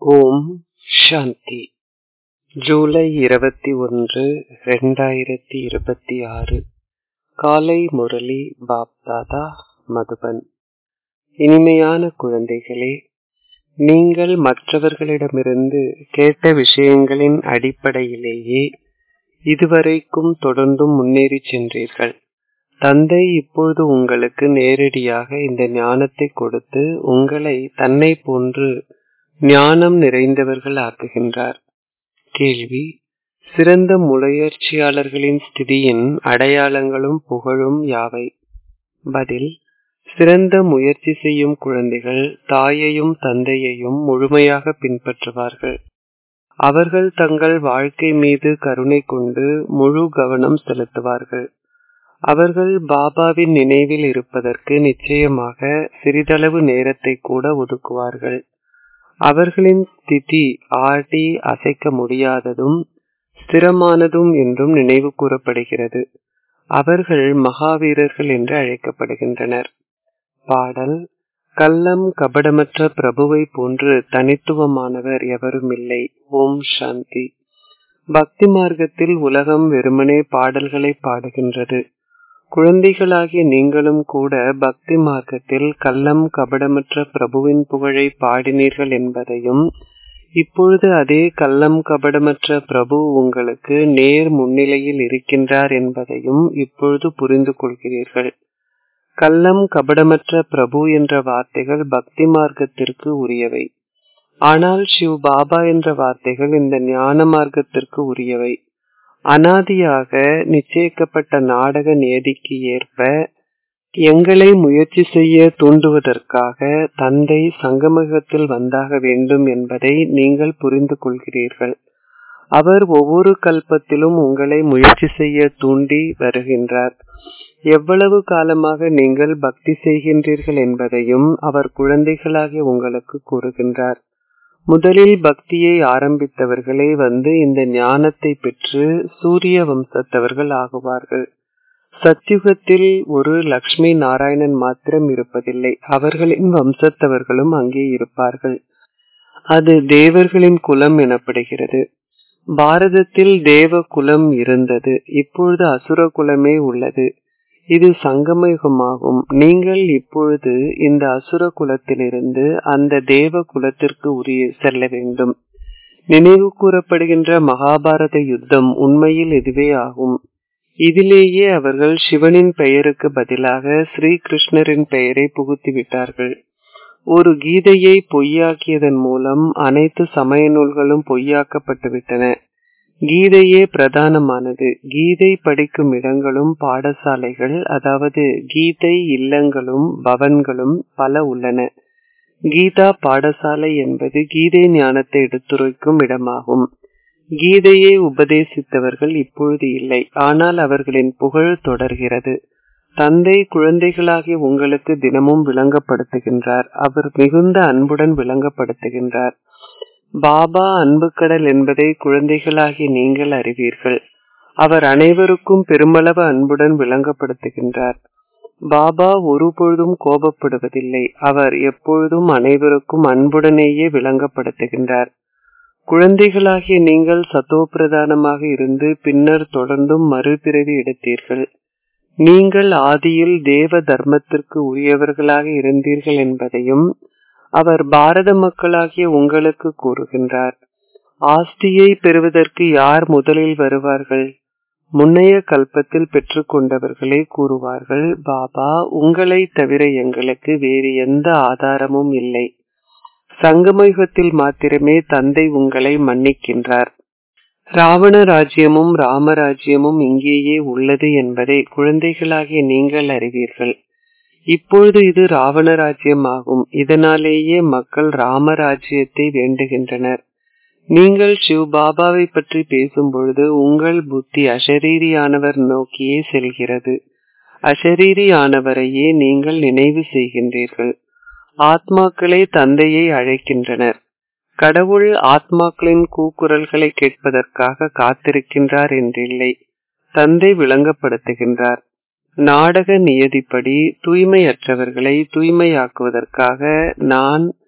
ஓம் சாந்தி ஜூலை இருபத்தி ஒன்று ரெண்டாயிரத்தி இருபத்தி ஆறு காலை முரளி பாப்தாதா மதுபன் இனிமையான குழந்தைகளே நீங்கள் மற்றவர்களிடமிருந்து கேட்ட விஷயங்களின் அடிப்படையிலேயே இதுவரைக்கும் தொடர்ந்தும் முன்னேறி சென்றீர்கள் தந்தை இப்பொழுது உங்களுக்கு நேரடியாக இந்த ஞானத்தை கொடுத்து உங்களை தன்னை போன்று ஞானம் நிறைந்தவர்கள் ஆக்குகின்றார் கேள்வி சிறந்த முயற்சியாளர்களின் ஸ்திதியின் அடையாளங்களும் புகழும் யாவை பதில் சிறந்த முயற்சி செய்யும் குழந்தைகள் தாயையும் தந்தையையும் முழுமையாக பின்பற்றுவார்கள் அவர்கள் தங்கள் வாழ்க்கை மீது கருணை கொண்டு முழு கவனம் செலுத்துவார்கள் அவர்கள் பாபாவின் நினைவில் இருப்பதற்கு நிச்சயமாக சிறிதளவு நேரத்தை கூட ஒதுக்குவார்கள் அவர்களின் ஸ்திதி ஆடி அசைக்க முடியாததும் ஸ்திரமானதும் என்றும் நினைவு கூறப்படுகிறது அவர்கள் மகாவீரர்கள் என்று அழைக்கப்படுகின்றனர் பாடல் கள்ளம் கபடமற்ற பிரபுவை போன்று தனித்துவமானவர் எவரும் இல்லை ஓம் சாந்தி பக்தி மார்க்கத்தில் உலகம் வெறுமனே பாடல்களை பாடுகின்றது குழந்தைகளாகிய நீங்களும் கூட பக்தி மார்க்கத்தில் கள்ளம் கபடமற்ற பிரபுவின் புகழை பாடினீர்கள் என்பதையும் இப்பொழுது அதே கள்ளம் கபடமற்ற பிரபு உங்களுக்கு நேர் முன்னிலையில் இருக்கின்றார் என்பதையும் இப்பொழுது புரிந்து கொள்கிறீர்கள் கள்ளம் கபடமற்ற பிரபு என்ற வார்த்தைகள் பக்தி மார்க்கத்திற்கு உரியவை ஆனால் சிவ் பாபா என்ற வார்த்தைகள் இந்த ஞான மார்க்கத்திற்கு உரியவை அனாதியாக நிச்சயிக்கப்பட்ட நாடக நியதிக்கு ஏற்ப எங்களை முயற்சி செய்ய தூண்டுவதற்காக தந்தை சங்கமகத்தில் வந்தாக வேண்டும் என்பதை நீங்கள் புரிந்து கொள்கிறீர்கள் அவர் ஒவ்வொரு கல்பத்திலும் உங்களை முயற்சி செய்ய தூண்டி வருகின்றார் எவ்வளவு காலமாக நீங்கள் பக்தி செய்கின்றீர்கள் என்பதையும் அவர் குழந்தைகளாகிய உங்களுக்கு கூறுகின்றார் முதலில் பக்தியை ஆரம்பித்தவர்களே வந்து இந்த ஞானத்தை பெற்று சூரிய வம்சத்தவர்கள் ஆகுவார்கள் சத்யுகத்தில் ஒரு லக்ஷ்மி நாராயணன் மாத்திரம் இருப்பதில்லை அவர்களின் வம்சத்தவர்களும் அங்கே இருப்பார்கள் அது தேவர்களின் குலம் எனப்படுகிறது பாரதத்தில் தேவ குலம் இருந்தது இப்பொழுது அசுர குலமே உள்ளது இது சங்கமயுகமாகும் நீங்கள் இப்பொழுது இந்த அசுர குலத்திலிருந்து அந்த தேவ குலத்திற்கு உரிய செல்ல வேண்டும் நினைவு கூறப்படுகின்ற மகாபாரத யுத்தம் உண்மையில் இதுவே ஆகும் இதிலேயே அவர்கள் சிவனின் பெயருக்கு பதிலாக ஸ்ரீ கிருஷ்ணரின் பெயரை புகுத்திவிட்டார்கள் ஒரு கீதையை பொய்யாக்கியதன் மூலம் அனைத்து சமய நூல்களும் பொய்யாக்கப்பட்டுவிட்டன கீதையே பிரதானமானது கீதை படிக்கும் இடங்களும் பாடசாலைகள் அதாவது கீதை இல்லங்களும் பவன்களும் பல உள்ளன கீதா பாடசாலை என்பது கீதை ஞானத்தை எடுத்துரைக்கும் இடமாகும் கீதையை உபதேசித்தவர்கள் இப்பொழுது இல்லை ஆனால் அவர்களின் புகழ் தொடர்கிறது தந்தை குழந்தைகளாகிய உங்களுக்கு தினமும் விளங்கப்படுத்துகின்றார் அவர் மிகுந்த அன்புடன் விளங்கப்படுத்துகின்றார் பாபா அன்பு கடல் என்பதை குழந்தைகளாகி நீங்கள் அறிவீர்கள் அவர் அனைவருக்கும் பெருமளவு அன்புடன் விளங்கப்படுத்துகின்றார் பாபா ஒருபொழுதும் கோபப்படுவதில்லை அவர் எப்பொழுதும் அனைவருக்கும் அன்புடனேயே விளங்கப்படுத்துகின்றார் குழந்தைகளாகிய நீங்கள் சத்தோ பிரதானமாக இருந்து பின்னர் தொடர்ந்தும் மறுபிறவி எடுத்தீர்கள் நீங்கள் ஆதியில் தேவ தர்மத்திற்கு உரியவர்களாக இருந்தீர்கள் என்பதையும் அவர் பாரத மக்களாகிய உங்களுக்கு கூறுகின்றார் ஆஸ்தியை பெறுவதற்கு யார் முதலில் வருவார்கள் முன்னைய கல்பத்தில் பெற்றுக்கொண்டவர்களே கூறுவார்கள் பாபா உங்களை தவிர எங்களுக்கு வேறு எந்த ஆதாரமும் இல்லை சங்கமயுகத்தில் மாத்திரமே தந்தை உங்களை மன்னிக்கின்றார் ராவண ராஜ்யமும் ராமராஜ்யமும் இங்கேயே உள்ளது என்பதை குழந்தைகளாகிய நீங்கள் அறிவீர்கள் இப்பொழுது இது ராவண ராஜ்யம் ஆகும் இதனாலேயே மக்கள் ராமராஜ்யத்தை வேண்டுகின்றனர் நீங்கள் சிவ் பாபாவை பற்றி பேசும் பொழுது உங்கள் புத்தி அஷரீரியானவர் நோக்கியே செல்கிறது அஷரீரியானவரையே நீங்கள் நினைவு செய்கின்றீர்கள் ஆத்மாக்களே தந்தையை அழைக்கின்றனர் கடவுள் ஆத்மாக்களின் கூக்குரல்களை கேட்பதற்காக காத்திருக்கின்றார் என்றில்லை தந்தை விளங்கப்படுத்துகின்றார் நாடக நியதிப்படி தூய்மையற்றவர்களை தூய்மையாக்குவதற்காக நான்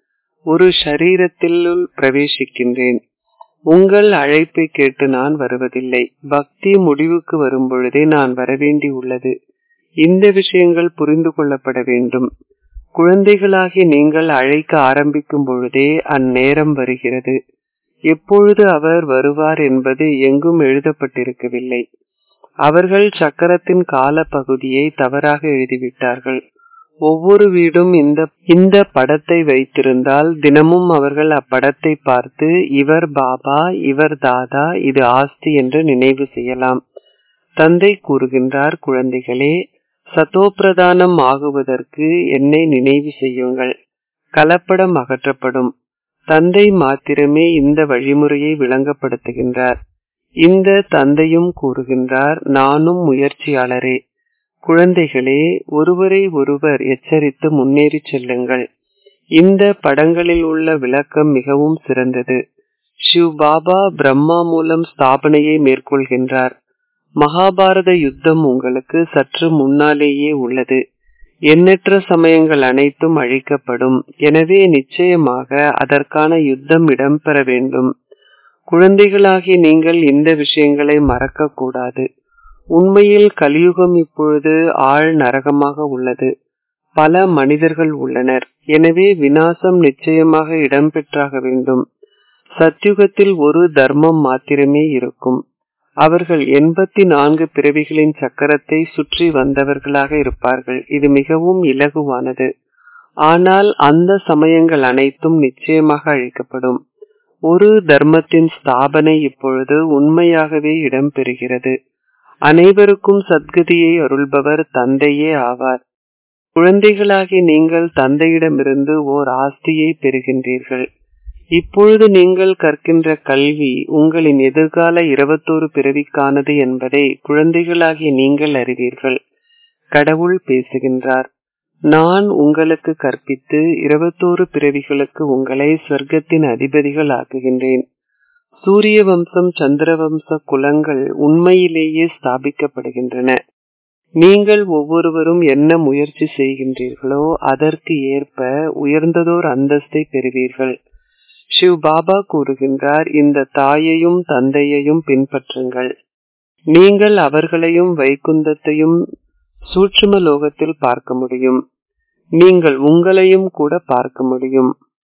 ஒரு ஷரீரத்திலுள் பிரவேசிக்கின்றேன் உங்கள் அழைப்பை கேட்டு நான் வருவதில்லை பக்தி முடிவுக்கு வரும் பொழுதே நான் வரவேண்டி உள்ளது இந்த விஷயங்கள் புரிந்து கொள்ளப்பட வேண்டும் குழந்தைகளாகி நீங்கள் அழைக்க ஆரம்பிக்கும் பொழுதே அந்நேரம் வருகிறது எப்பொழுது அவர் வருவார் என்பது எங்கும் எழுதப்பட்டிருக்கவில்லை அவர்கள் சக்கரத்தின் கால பகுதியை தவறாக எழுதிவிட்டார்கள் ஒவ்வொரு வீடும் இந்த இந்த படத்தை வைத்திருந்தால் தினமும் அவர்கள் அப்படத்தை பார்த்து இவர் பாபா இவர் தாதா இது ஆஸ்தி என்று நினைவு செய்யலாம் தந்தை கூறுகின்றார் குழந்தைகளே சதோப்பிரதானம் ஆகுவதற்கு என்னை நினைவு செய்யுங்கள் கலப்படம் அகற்றப்படும் தந்தை மாத்திரமே இந்த வழிமுறையை விளங்கப்படுத்துகின்றார் இந்த தந்தையும் கூறுகின்றார் நானும் முயற்சியாளரே குழந்தைகளே ஒருவரை ஒருவர் எச்சரித்து முன்னேறி செல்லுங்கள் இந்த படங்களில் உள்ள விளக்கம் மிகவும் சிறந்தது ஷிவ் பாபா பிரம்மா மூலம் ஸ்தாபனையை மேற்கொள்கின்றார் மகாபாரத யுத்தம் உங்களுக்கு சற்று முன்னாலேயே உள்ளது எண்ணற்ற சமயங்கள் அனைத்தும் அழிக்கப்படும் எனவே நிச்சயமாக அதற்கான யுத்தம் இடம்பெற வேண்டும் குழந்தைகளாகி நீங்கள் இந்த விஷயங்களை மறக்க கூடாது உண்மையில் கலியுகம் இப்பொழுது ஆழ் நரகமாக உள்ளது பல மனிதர்கள் உள்ளனர் எனவே வினாசம் நிச்சயமாக இடம்பெற்றாக வேண்டும் சத்யுகத்தில் ஒரு தர்மம் மாத்திரமே இருக்கும் அவர்கள் எண்பத்தி நான்கு பிறவிகளின் சக்கரத்தை சுற்றி வந்தவர்களாக இருப்பார்கள் இது மிகவும் இலகுவானது ஆனால் அந்த சமயங்கள் அனைத்தும் நிச்சயமாக அழிக்கப்படும் ஒரு தர்மத்தின் ஸ்தாபனை இப்பொழுது உண்மையாகவே இடம்பெறுகிறது அனைவருக்கும் சத்கதியை அருள்பவர் தந்தையே ஆவார் குழந்தைகளாகி நீங்கள் தந்தையிடமிருந்து ஓர் ஆஸ்தியை பெறுகின்றீர்கள் இப்பொழுது நீங்கள் கற்கின்ற கல்வி உங்களின் எதிர்கால இருபத்தோரு பிறவிக்கானது என்பதை குழந்தைகளாகிய நீங்கள் அறிவீர்கள் கடவுள் பேசுகின்றார் நான் உங்களுக்கு கற்பித்து இருபத்தோரு பிறவிகளுக்கு உங்களை சொர்க்கத்தின் அதிபதிகள் ஆக்குகின்றேன் சூரிய வம்சம் சந்திரவம்ச குலங்கள் உண்மையிலேயே ஸ்தாபிக்கப்படுகின்றன நீங்கள் ஒவ்வொருவரும் என்ன முயற்சி செய்கின்றீர்களோ அதற்கு ஏற்ப உயர்ந்ததோர் அந்தஸ்தை பெறுவீர்கள் ஷிவ் பாபா கூறுகின்றார் இந்த தாயையும் தந்தையையும் பின்பற்றுங்கள் நீங்கள் அவர்களையும் வைகுந்தத்தையும் சூட்சும லோகத்தில் பார்க்க முடியும் நீங்கள் உங்களையும் கூட பார்க்க முடியும்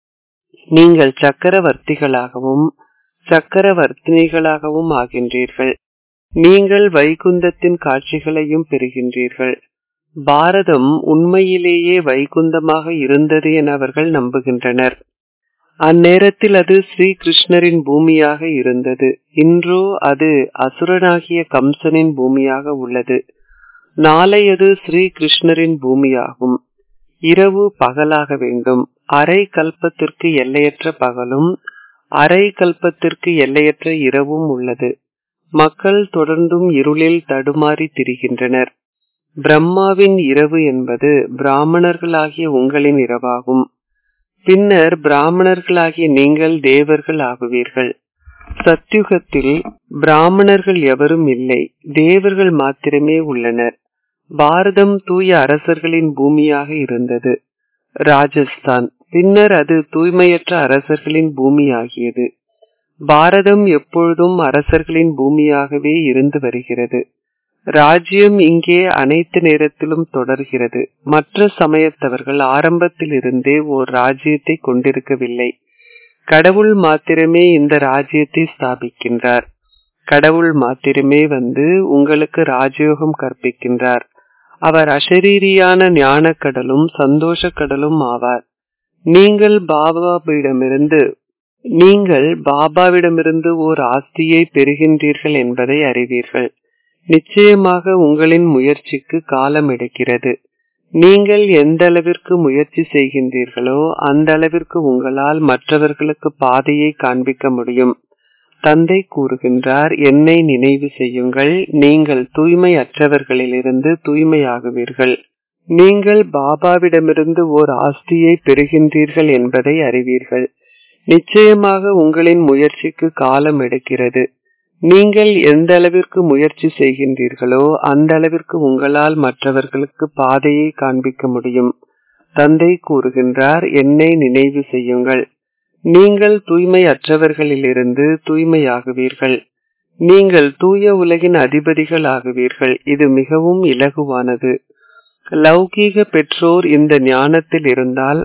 நீங்கள் சக்கரவர்த்திகளாகவும் சக்கரவர்த்தினிகளாகவும் ஆகின்றீர்கள் நீங்கள் வைகுந்தத்தின் காட்சிகளையும் பெறுகின்றீர்கள் பாரதம் உண்மையிலேயே வைகுந்தமாக இருந்தது என அவர்கள் நம்புகின்றனர் அந்நேரத்தில் அது ஸ்ரீ கிருஷ்ணரின் பூமியாக இருந்தது இன்றோ அது அசுரனாகிய கம்சனின் பூமியாக உள்ளது நாளை அது ஸ்ரீ கிருஷ்ணரின் பூமியாகும் இரவு பகலாக வேண்டும் அரை கல்பத்திற்கு எல்லையற்ற பகலும் அரை கல்பத்திற்கு எல்லையற்ற இரவும் உள்ளது மக்கள் தொடர்ந்தும் இருளில் தடுமாறி திரிகின்றனர் பிரம்மாவின் இரவு என்பது பிராமணர்களாகிய உங்களின் இரவாகும் பின்னர் பிராமணர்களாகிய நீங்கள் தேவர்கள் ஆகுவீர்கள் சத்யுகத்தில் பிராமணர்கள் எவரும் இல்லை தேவர்கள் மாத்திரமே உள்ளனர் பாரதம் தூய அரசர்களின் பூமியாக இருந்தது ராஜஸ்தான் பின்னர் அது தூய்மையற்ற அரசர்களின் பூமியாகியது பாரதம் எப்பொழுதும் அரசர்களின் பூமியாகவே இருந்து வருகிறது ராஜ்யம் இங்கே அனைத்து நேரத்திலும் தொடர்கிறது மற்ற சமயத்தவர்கள் ஆரம்பத்தில் இருந்தே ஓர் ராஜ்யத்தை கொண்டிருக்கவில்லை கடவுள் மாத்திரமே இந்த ராஜ்யத்தை ஸ்தாபிக்கின்றார் கடவுள் மாத்திரமே வந்து உங்களுக்கு ராஜயோகம் கற்பிக்கின்றார் அவர் அஷரீரியான ஞானக்கடலும் சந்தோஷ கடலும் ஆவார் நீங்கள் பாபாவிடமிருந்து நீங்கள் பாபாவிடமிருந்து ஓர் ஆஸ்தியை பெறுகின்றீர்கள் என்பதை அறிவீர்கள் நிச்சயமாக உங்களின் முயற்சிக்கு காலம் எடுக்கிறது நீங்கள் எந்த அளவிற்கு முயற்சி செய்கின்றீர்களோ அந்த அளவிற்கு உங்களால் மற்றவர்களுக்கு பாதையை காண்பிக்க முடியும் தந்தை கூறுகின்றார் என்னை நினைவு செய்யுங்கள் நீங்கள் தூய்மை அற்றவர்களிலிருந்து தூய்மையாகுவீர்கள் நீங்கள் பாபாவிடமிருந்து ஓர் ஆஸ்தியை பெறுகின்றீர்கள் என்பதை அறிவீர்கள் நிச்சயமாக உங்களின் முயற்சிக்கு காலம் எடுக்கிறது நீங்கள் எந்த அளவிற்கு முயற்சி செய்கின்றீர்களோ அந்த அளவிற்கு உங்களால் மற்றவர்களுக்கு பாதையை காண்பிக்க முடியும் தந்தை கூறுகின்றார் என்னை நினைவு செய்யுங்கள் நீங்கள் தூய்மை அற்றவர்களிலிருந்து தூய்மையாகுவீர்கள் நீங்கள் தூய உலகின் அதிபதிகள் ஆகுவீர்கள் இது மிகவும் இலகுவானது லௌகீக பெற்றோர் இந்த ஞானத்தில் இருந்தால்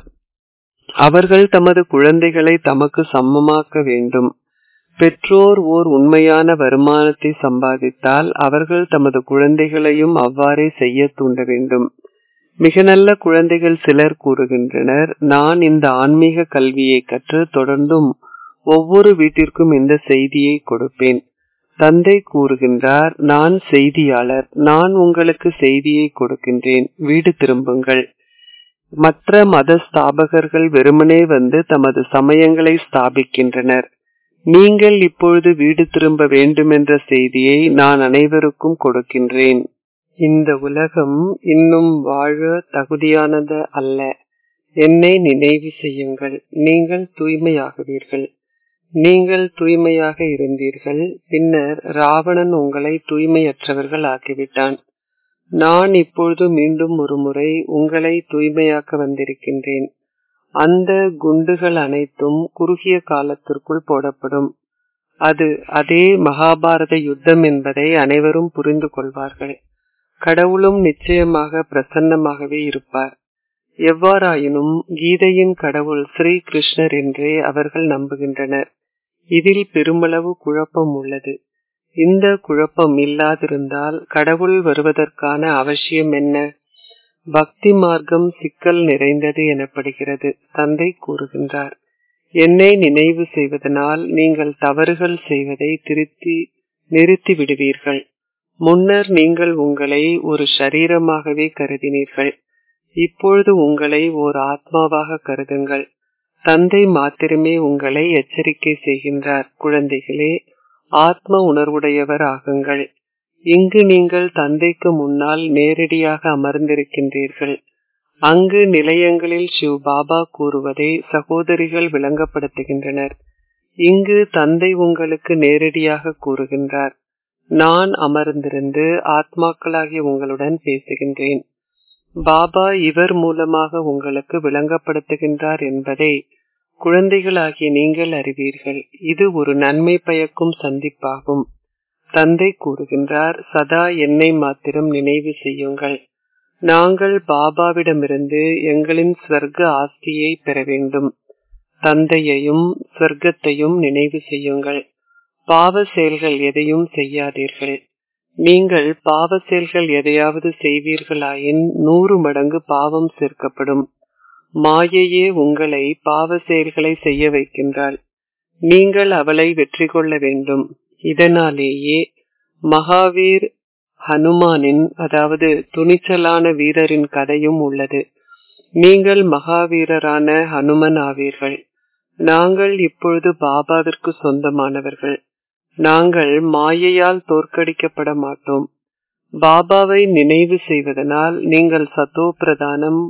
அவர்கள் தமது குழந்தைகளை தமக்கு சமமாக்க வேண்டும் பெற்றோர் ஓர் உண்மையான வருமானத்தை சம்பாதித்தால் அவர்கள் தமது குழந்தைகளையும் அவ்வாறே செய்ய தூண்ட வேண்டும் மிக நல்ல குழந்தைகள் சிலர் கூறுகின்றனர் நான் இந்த ஆன்மீக கல்வியை கற்று தொடர்ந்தும் ஒவ்வொரு வீட்டிற்கும் இந்த செய்தியை கொடுப்பேன் தந்தை கூறுகின்றார் நான் செய்தியாளர் நான் உங்களுக்கு செய்தியை கொடுக்கின்றேன் வீடு திரும்புங்கள் மற்ற மத ஸ்தாபகர்கள் வெறுமனே வந்து தமது சமயங்களை ஸ்தாபிக்கின்றனர் நீங்கள் இப்பொழுது வீடு திரும்ப வேண்டுமென்ற செய்தியை நான் அனைவருக்கும் கொடுக்கின்றேன் இந்த உலகம் இன்னும் வாழ தகுதியானது அல்ல என்னை நினைவு செய்யுங்கள் நீங்கள் தூய்மையாகுவீர்கள் நீங்கள் தூய்மையாக இருந்தீர்கள் பின்னர் ராவணன் உங்களை தூய்மையற்றவர்கள் ஆக்கிவிட்டான் நான் இப்பொழுது மீண்டும் ஒரு முறை உங்களை தூய்மையாக்க வந்திருக்கின்றேன் அந்த குண்டுகள் அனைத்தும் குறுகிய காலத்திற்குள் போடப்படும் அது அதே மகாபாரத யுத்தம் என்பதை அனைவரும் புரிந்து கொள்வார்கள் கடவுளும் நிச்சயமாக பிரசன்னமாகவே இருப்பார் எவ்வாறாயினும் கீதையின் கடவுள் ஸ்ரீ கிருஷ்ணர் என்றே அவர்கள் நம்புகின்றனர் இதில் பெருமளவு குழப்பம் உள்ளது இந்த குழப்பம் இல்லாதிருந்தால் கடவுள் வருவதற்கான அவசியம் என்ன பக்தி மார்க்கம் சிக்கல் நிறைந்தது எனப்படுகிறது தந்தை கூறுகின்றார் என்னை நினைவு செய்வதனால் நீங்கள் தவறுகள் செய்வதை திருத்தி நிறுத்தி விடுவீர்கள் முன்னர் நீங்கள் உங்களை ஒரு சரீரமாகவே கருதினீர்கள் இப்பொழுது உங்களை ஓர் ஆத்மாவாக கருதுங்கள் தந்தை மாத்திரமே உங்களை எச்சரிக்கை செய்கின்றார் குழந்தைகளே ஆத்ம உணர்வுடையவர் ஆகுங்கள் இங்கு நீங்கள் தந்தைக்கு முன்னால் நேரடியாக அமர்ந்திருக்கின்றீர்கள் அங்கு நிலையங்களில் சிவ் பாபா கூறுவதை சகோதரிகள் விளங்கப்படுத்துகின்றனர் இங்கு தந்தை உங்களுக்கு நேரடியாக கூறுகின்றார் நான் அமர்ந்திருந்து ஆத்மாக்களாகிய உங்களுடன் பேசுகின்றேன் பாபா இவர் மூலமாக உங்களுக்கு விளங்கப்படுத்துகின்றார் என்பதை குழந்தைகளாகிய நீங்கள் அறிவீர்கள் இது ஒரு நன்மை பயக்கும் சந்திப்பாகும் தந்தை கூறுகின்றார் சதா என்னை மாத்திரம் நினைவு செய்யுங்கள் நாங்கள் பாபாவிடமிருந்து எங்களின் ஸ்வர்க்க ஆஸ்தியை பெற வேண்டும் தந்தையையும் ஸ்வர்க்கத்தையும் நினைவு செய்யுங்கள் பாவ செயல்கள் எதையும் செய்யாதீர்கள் நீங்கள் பாவ செயல்கள் எதையாவது செய்வீர்களாயின் நூறு மடங்கு பாவம் சேர்க்கப்படும் மாயையே உங்களை பாவ செயல்களை செய்ய வைக்கின்றாள் நீங்கள் அவளை வெற்றி கொள்ள வேண்டும் இதனாலேயே மகாவீர் ஹனுமானின் அதாவது துணிச்சலான வீரரின் கதையும் உள்ளது நீங்கள் மகாவீரரான ஹனுமன் ஆவீர்கள் நாங்கள் இப்பொழுது பாபாவிற்கு சொந்தமானவர்கள் நாங்கள் மாயையால் தோற்கடிக்கப்பட மாட்டோம் பாபாவை நினைவு செய்வதனால் நீங்கள் சத்தோ பிரதானம்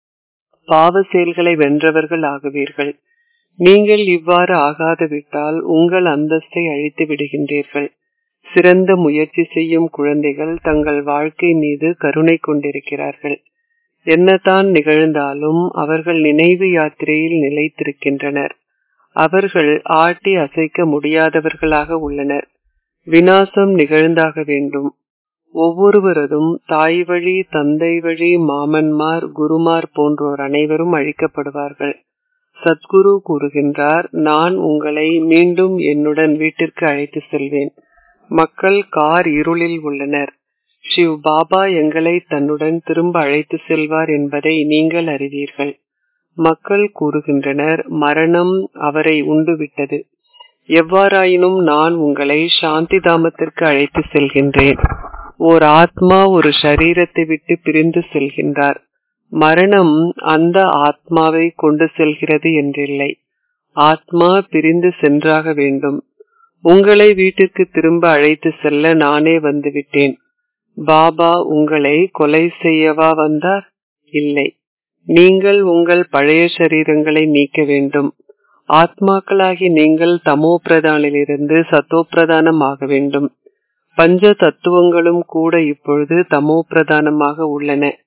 பாவ செயல்களை வென்றவர்கள் ஆகுவீர்கள் நீங்கள் இவ்வாறு ஆகாது விட்டால் உங்கள் அந்தஸ்தை அழித்து விடுகின்றீர்கள் சிறந்த முயற்சி செய்யும் குழந்தைகள் தங்கள் வாழ்க்கை மீது கருணை கொண்டிருக்கிறார்கள் என்னதான் நிகழ்ந்தாலும் அவர்கள் நினைவு யாத்திரையில் நிலைத்திருக்கின்றனர் அவர்கள் ஆட்டி அசைக்க முடியாதவர்களாக உள்ளனர் வினாசம் நிகழ்ந்தாக வேண்டும் ஒவ்வொருவரதும் தாய் வழி தந்தை வழி மாமன்மார் குருமார் போன்றோர் அனைவரும் அழிக்கப்படுவார்கள் சத்குரு கூறுகின்றார் நான் உங்களை மீண்டும் என்னுடன் வீட்டிற்கு அழைத்து செல்வேன் மக்கள் கார் இருளில் உள்ளனர் ஷிவ் பாபா எங்களை தன்னுடன் திரும்ப அழைத்து செல்வார் என்பதை நீங்கள் அறிவீர்கள் மக்கள் கூறுகின்றனர் மரணம் அவரை உண்டுவிட்டது எவ்வாறாயினும் நான் உங்களை சாந்தி தாமத்திற்கு அழைத்து செல்கின்றேன் ஓர் ஆத்மா ஒரு சரீரத்தை விட்டு பிரிந்து செல்கின்றார் மரணம் அந்த ஆத்மாவை கொண்டு செல்கிறது என்றில்லை ஆத்மா பிரிந்து சென்றாக வேண்டும் உங்களை வீட்டிற்கு திரும்ப அழைத்து செல்ல நானே வந்துவிட்டேன் பாபா உங்களை கொலை செய்யவா வந்தார் இல்லை நீங்கள் உங்கள் பழைய சரீரங்களை நீக்க வேண்டும் ஆத்மாக்களாகி நீங்கள் தமோ பிரதானிலிருந்து சத்தோ பிரதானம் ஆக வேண்டும் பஞ்ச தத்துவங்களும் கூட இப்பொழுது தமோ பிரதானமாக உள்ளன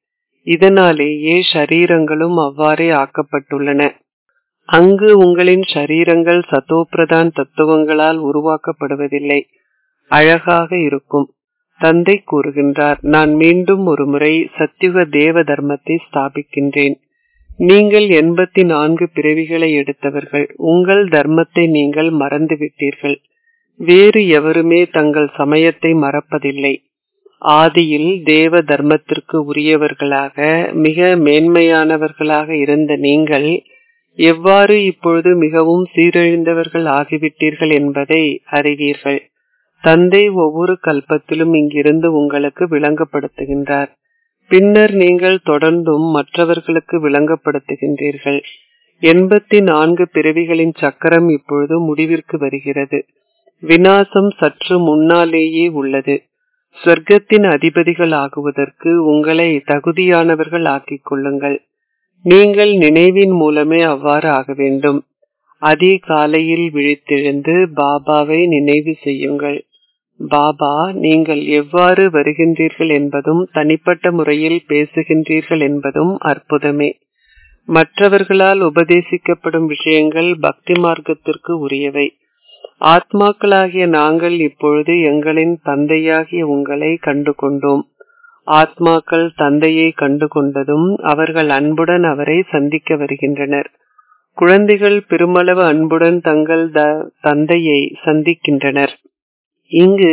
இதனாலேயே ஷரீரங்களும் அவ்வாறே ஆக்கப்பட்டுள்ளன அங்கு உங்களின் ஷரீரங்கள் சத்தோப்பிரதான் தத்துவங்களால் உருவாக்கப்படுவதில்லை அழகாக இருக்கும் தந்தை கூறுகின்றார் நான் மீண்டும் ஒரு முறை சத்தியுக தேவ தர்மத்தை ஸ்தாபிக்கின்றேன் நீங்கள் எண்பத்தி நான்கு பிறவிகளை எடுத்தவர்கள் உங்கள் தர்மத்தை நீங்கள் மறந்துவிட்டீர்கள் வேறு எவருமே தங்கள் சமயத்தை மறப்பதில்லை ஆதியில் தேவ தர்மத்திற்கு உரியவர்களாக மிக மேன்மையானவர்களாக இருந்த நீங்கள் எவ்வாறு இப்பொழுது மிகவும் சீரழிந்தவர்கள் ஆகிவிட்டீர்கள் என்பதை அறிவீர்கள் தந்தை ஒவ்வொரு கல்பத்திலும் இங்கிருந்து உங்களுக்கு விளங்கப்படுத்துகின்றார் பின்னர் நீங்கள் தொடர்ந்தும் மற்றவர்களுக்கு விளங்கப்படுத்துகின்றீர்கள் எண்பத்தி நான்கு பிறவிகளின் சக்கரம் இப்பொழுது முடிவிற்கு வருகிறது வினாசம் சற்று முன்னாலேயே உள்ளது சொர்க்கத்தின் அதிபதிகள் ஆகுவதற்கு உங்களை தகுதியானவர்கள் ஆக்கிக் கொள்ளுங்கள் நீங்கள் நினைவின் மூலமே அவ்வாறு ஆக வேண்டும் அதே காலையில் விழித்தெழுந்து பாபாவை நினைவு செய்யுங்கள் பாபா நீங்கள் எவ்வாறு வருகின்றீர்கள் என்பதும் தனிப்பட்ட முறையில் பேசுகின்றீர்கள் என்பதும் அற்புதமே மற்றவர்களால் உபதேசிக்கப்படும் விஷயங்கள் பக்தி மார்க்கத்திற்கு உரியவை ஆத்மாக்களாகிய நாங்கள் இப்பொழுது எங்களின் தந்தையாகிய உங்களை கண்டு கொண்டோம் ஆத்மாக்கள் தந்தையை கண்டு கொண்டதும் அவர்கள் அன்புடன் அவரை சந்திக்க வருகின்றனர் குழந்தைகள் பெருமளவு அன்புடன் தங்கள் தந்தையை சந்திக்கின்றனர் இங்கு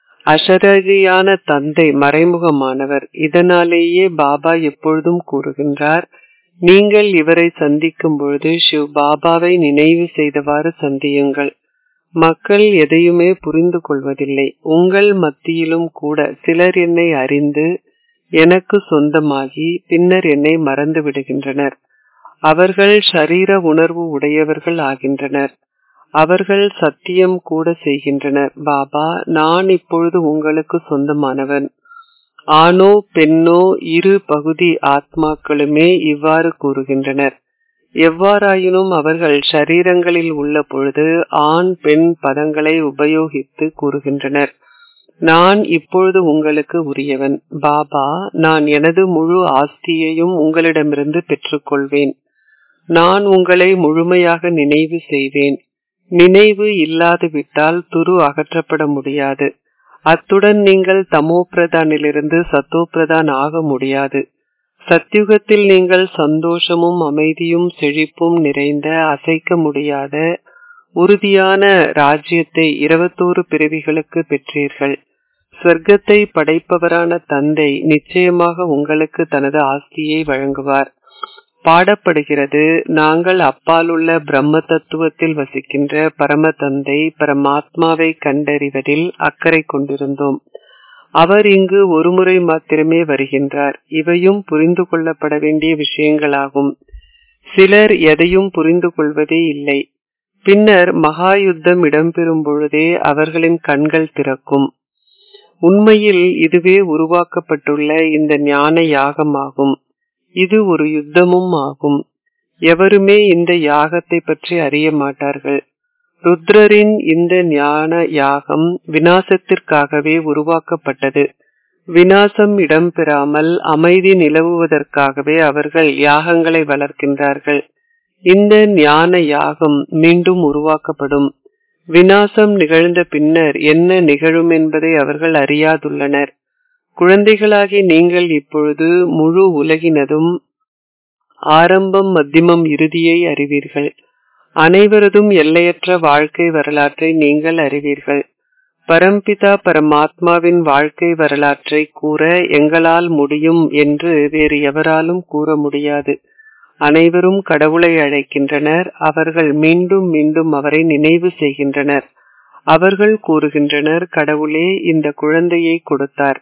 அசரகியான தந்தை மறைமுகமானவர் இதனாலேயே பாபா எப்பொழுதும் கூறுகின்றார் நீங்கள் இவரை சந்திக்கும் பொழுது சிவ் பாபாவை நினைவு செய்தவாறு சந்தியுங்கள் மக்கள் எதையுமே புரிந்து கொள்வதில்லை உங்கள் மத்தியிலும் கூட சிலர் என்னை அறிந்து எனக்கு சொந்தமாகி பின்னர் என்னை மறந்து விடுகின்றனர் அவர்கள் ஷரீர உணர்வு உடையவர்கள் ஆகின்றனர் அவர்கள் சத்தியம் கூட செய்கின்றனர் பாபா நான் இப்பொழுது உங்களுக்கு சொந்தமானவன் ஆணோ பெண்ணோ இரு பகுதி ஆத்மாக்களுமே இவ்வாறு கூறுகின்றனர் எவ்வாறாயினும் அவர்கள் ஷரீரங்களில் உள்ள பொழுது ஆண் பெண் பதங்களை உபயோகித்து கூறுகின்றனர் நான் இப்பொழுது உங்களுக்கு உரியவன் பாபா நான் எனது முழு ஆஸ்தியையும் உங்களிடமிருந்து பெற்றுக்கொள்வேன் நான் உங்களை முழுமையாக நினைவு செய்வேன் நினைவு இல்லாது விட்டால் துரு அகற்றப்பட முடியாது அத்துடன் நீங்கள் தமோ பிரதானிலிருந்து சத்தோ பிரதான் ஆக முடியாது சத்யுகத்தில் நீங்கள் சந்தோஷமும் அமைதியும் செழிப்பும் நிறைந்த அசைக்க முடியாத உறுதியான ராஜ்யத்தை இருபத்தோரு பிறவிகளுக்கு பெற்றீர்கள் சொர்க்கத்தை படைப்பவரான தந்தை நிச்சயமாக உங்களுக்கு தனது ஆஸ்தியை வழங்குவார் பாடப்படுகிறது நாங்கள் அப்பாலுள்ள பிரம்ம தத்துவத்தில் வசிக்கின்ற பரம தந்தை பரமாத்மாவை கண்டறிவதில் அக்கறை கொண்டிருந்தோம் அவர் இங்கு ஒருமுறை மாத்திரமே வருகின்றார் இவையும் புரிந்து கொள்ளப்பட வேண்டிய விஷயங்களாகும் சிலர் எதையும் புரிந்து கொள்வதே இல்லை பின்னர் மகா யுத்தம் இடம்பெறும் பொழுதே அவர்களின் கண்கள் திறக்கும் உண்மையில் இதுவே உருவாக்கப்பட்டுள்ள இந்த ஞான யாகமாகும் இது ஒரு யுத்தமும் ஆகும் எவருமே இந்த யாகத்தை பற்றி அறிய மாட்டார்கள் ருத்ரரின் இந்த ஞான யாகம் வினாசத்திற்காகவே உருவாக்கப்பட்டது வினாசம் இடம்பெறாமல் அமைதி நிலவுவதற்காகவே அவர்கள் யாகங்களை வளர்க்கின்றார்கள் இந்த ஞான யாகம் மீண்டும் உருவாக்கப்படும் வினாசம் நிகழ்ந்த பின்னர் என்ன நிகழும் என்பதை அவர்கள் அறியாதுள்ளனர் குழந்தைகளாகி நீங்கள் இப்பொழுது முழு உலகினதும் ஆரம்பம் மத்தியமம் இறுதியை அறிவீர்கள் அனைவரதும் எல்லையற்ற வாழ்க்கை வரலாற்றை நீங்கள் அறிவீர்கள் பரம்பிதா பரமாத்மாவின் வாழ்க்கை வரலாற்றை கூற எங்களால் முடியும் என்று வேறு எவராலும் கூற முடியாது அனைவரும் கடவுளை அழைக்கின்றனர் அவர்கள் மீண்டும் மீண்டும் அவரை நினைவு செய்கின்றனர் அவர்கள் கூறுகின்றனர் கடவுளே இந்த குழந்தையை கொடுத்தார்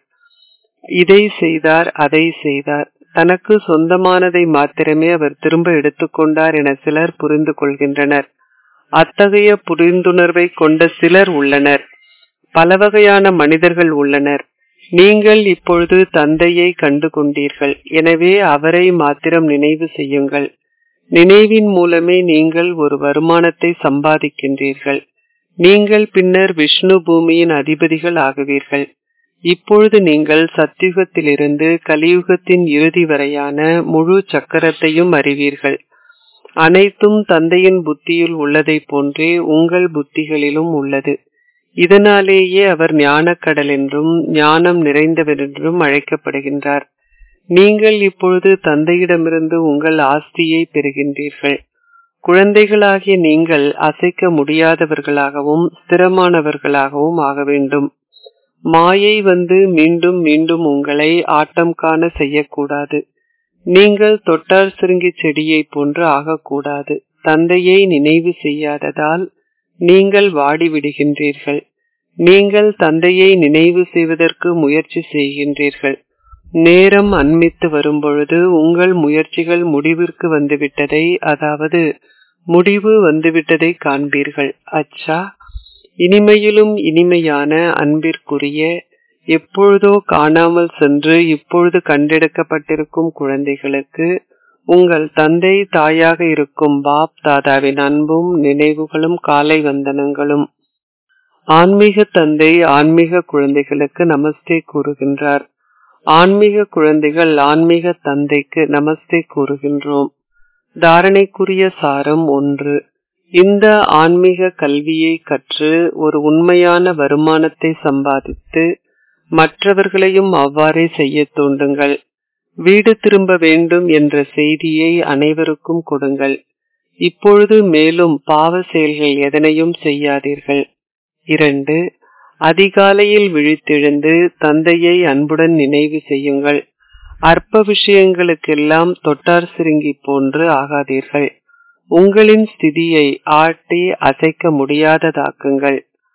இதை செய்தார் அதை செய்தார் தனக்கு சொந்தமானதை மாத்திரமே அவர் திரும்ப எடுத்துக்கொண்டார் என சிலர் புரிந்து கொள்கின்றனர் அத்தகைய புரிந்துணர்வை கொண்ட சிலர் உள்ளனர் பல வகையான மனிதர்கள் உள்ளனர் நீங்கள் இப்பொழுது தந்தையை கண்டு கொண்டீர்கள் எனவே அவரை மாத்திரம் நினைவு செய்யுங்கள் நினைவின் மூலமே நீங்கள் ஒரு வருமானத்தை சம்பாதிக்கின்றீர்கள் நீங்கள் பின்னர் விஷ்ணு பூமியின் அதிபதிகள் ஆகுவீர்கள் இப்பொழுது நீங்கள் சத்தியுகத்திலிருந்து கலியுகத்தின் இறுதி வரையான முழு சக்கரத்தையும் அறிவீர்கள் அனைத்தும் தந்தையின் புத்தியில் உள்ளதைப் போன்றே உங்கள் புத்திகளிலும் உள்ளது இதனாலேயே அவர் ஞானக்கடல் என்றும் ஞானம் நிறைந்தவர் என்றும் அழைக்கப்படுகின்றார் நீங்கள் இப்பொழுது தந்தையிடமிருந்து உங்கள் ஆஸ்தியை பெறுகின்றீர்கள் குழந்தைகளாகிய நீங்கள் அசைக்க முடியாதவர்களாகவும் ஸ்திரமானவர்களாகவும் ஆக வேண்டும் மாயை வந்து மீண்டும் மீண்டும் உங்களை ஆட்டம் காண செய்யக்கூடாது நீங்கள் தொட்டார் சுருங்கி செடியை போன்று ஆகக்கூடாது தந்தையை நினைவு செய்யாததால் நீங்கள் வாடிவிடுகின்றீர்கள் நீங்கள் தந்தையை நினைவு செய்வதற்கு முயற்சி செய்கின்றீர்கள் நேரம் அண்மித்து வரும்பொழுது உங்கள் முயற்சிகள் முடிவிற்கு வந்துவிட்டதை அதாவது முடிவு வந்துவிட்டதை காண்பீர்கள் அச்சா இனிமையிலும் இனிமையான அன்பிற்குரிய எப்பொழுதோ காணாமல் சென்று இப்பொழுது கண்டெடுக்கப்பட்டிருக்கும் குழந்தைகளுக்கு உங்கள் தந்தை தாயாக இருக்கும் பாப் தாதாவின் அன்பும் நினைவுகளும் காலை வந்தனங்களும் ஆன்மீக தந்தை ஆன்மீக குழந்தைகளுக்கு நமஸ்தே கூறுகின்றார் ஆன்மீக குழந்தைகள் ஆன்மீக தந்தைக்கு நமஸ்தே கூறுகின்றோம் தாரணைக்குரிய சாரம் ஒன்று இந்த ஆன்மீக கல்வியை கற்று ஒரு உண்மையான வருமானத்தை சம்பாதித்து மற்றவர்களையும் அவ்வாறே செய்ய தூண்டுங்கள் வீடு திரும்ப வேண்டும் என்ற செய்தியை அனைவருக்கும் கொடுங்கள் இப்பொழுது மேலும் பாவ செயல்கள் எதனையும் செய்யாதீர்கள் இரண்டு அதிகாலையில் விழித்தெழுந்து தந்தையை அன்புடன் நினைவு செய்யுங்கள் அற்ப விஷயங்களுக்கெல்லாம் தொட்டார் சிறுங்கி போன்று ஆகாதீர்கள் உங்களின் ஸ்திதியை ஆட்டி அசைக்க முடியாததாக்குங்கள்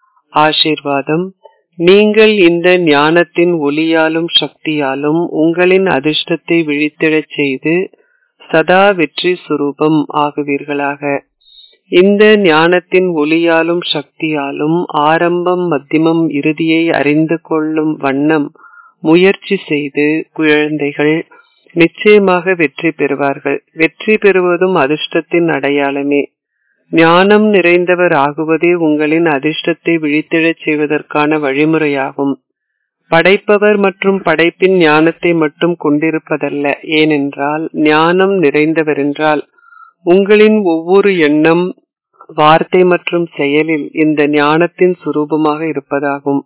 ஆசீர்வாதம் நீங்கள் இந்த ஞானத்தின் ஒளியாலும் சக்தியாலும் உங்களின் அதிர்ஷ்டத்தை விழித்திடச் செய்து சதா வெற்றி சுரூபம் ஆகுவீர்களாக இந்த ஞானத்தின் ஒளியாலும் சக்தியாலும் ஆரம்பம் மத்தியமம் இறுதியை அறிந்து கொள்ளும் வண்ணம் முயற்சி செய்து குழந்தைகள் நிச்சயமாக வெற்றி பெறுவார்கள் வெற்றி பெறுவதும் அதிர்ஷ்டத்தின் அடையாளமே ஞானம் நிறைந்தவர் ஆகுவதே உங்களின் அதிர்ஷ்டத்தை விழித்திடச் செய்வதற்கான வழிமுறையாகும் படைப்பவர் மற்றும் படைப்பின் ஞானத்தை மட்டும் கொண்டிருப்பதல்ல ஏனென்றால் ஞானம் நிறைந்தவர் என்றால் உங்களின் ஒவ்வொரு எண்ணம் வார்த்தை மற்றும் செயலில் இந்த ஞானத்தின் சுரூபமாக இருப்பதாகும்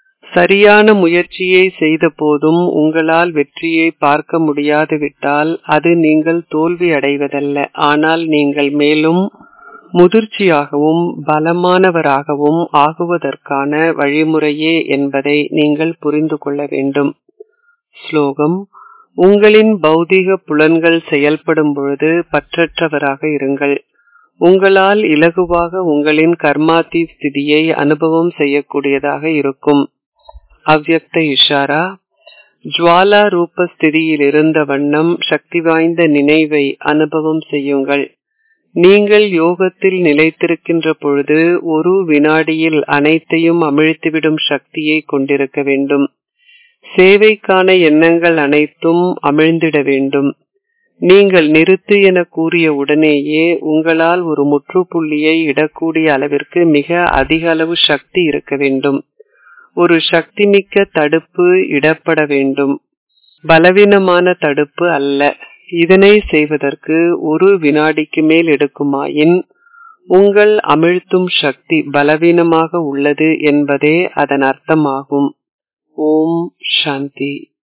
சரியான முயற்சியை செய்த போதும் உங்களால் வெற்றியை பார்க்க முடியாது விட்டால் அது நீங்கள் தோல்வி அடைவதல்ல ஆனால் நீங்கள் மேலும் முதிர்ச்சியாகவும் பலமானவராகவும் ஆகுவதற்கான வழிமுறையே என்பதை நீங்கள் புரிந்து கொள்ள வேண்டும் ஸ்லோகம் உங்களின் பௌதிக புலன்கள் செயல்படும் பொழுது பற்றற்றவராக இருங்கள் உங்களால் இலகுவாக உங்களின் கர்மாதி ஸ்திதியை அனுபவம் செய்யக்கூடியதாக இருக்கும் அவ்யக்த இஷாரா ஜுவாலா ரூப ஸ்திதியில் இருந்த வண்ணம் சக்தி வாய்ந்த நினைவை அனுபவம் செய்யுங்கள் நீங்கள் யோகத்தில் நிலைத்திருக்கின்ற பொழுது ஒரு வினாடியில் அனைத்தையும் அமிழ்த்திவிடும் சக்தியை கொண்டிருக்க வேண்டும் சேவைக்கான எண்ணங்கள் அனைத்தும் அமிழ்ந்திட வேண்டும் நீங்கள் நிறுத்து என கூறிய உடனேயே உங்களால் ஒரு முற்றுப்புள்ளியை இடக்கூடிய அளவிற்கு மிக அதிக அளவு சக்தி இருக்க வேண்டும் ஒரு சக்திமிக்க தடுப்பு இடப்பட வேண்டும் பலவீனமான தடுப்பு அல்ல இதனை செய்வதற்கு ஒரு வினாடிக்கு மேல் எடுக்குமாயின் உங்கள் அமிழ்த்தும் சக்தி பலவீனமாக உள்ளது என்பதே அதன் அர்த்தமாகும் ஓம் சாந்தி